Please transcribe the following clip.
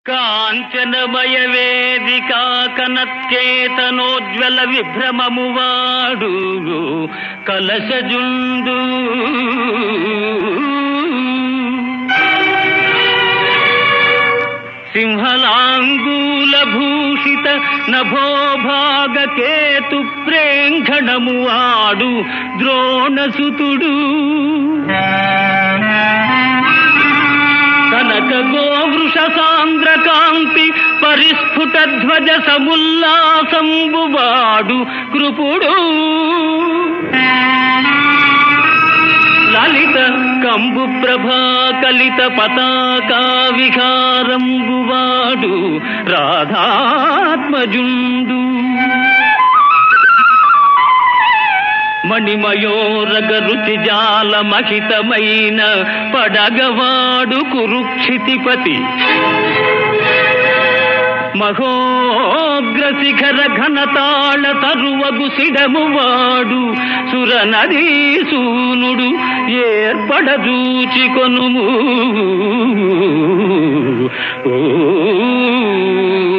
కాంచనమయ వేదికా కనత్కేతనోజ్వల విభ్రమము వాడు కలశజుండు సింహలాంగూల భూషిత నభోభాగ కేతు ప్రేంఘణము ఆడు ద్రోణసుతుడు కనక గోవృష సాంద్ర కాంతి పరిస్ఫుట ధ్వజ సముల్లాసంబువాడు కృపుడు లలిత కంబు ప్రభా కలిత పతాకా విహారంబువాడు రాధాత్మజుండు మణిమయోరగ రుచి జాల మహితమైన పడగవాడు కురుక్షితిపతి మహోగ్ర శిఖర ఘనతాళ తరువగు సిడమువాడు సురనదీ సూనుడు ఏర్పడజూచి కొనుము ఓ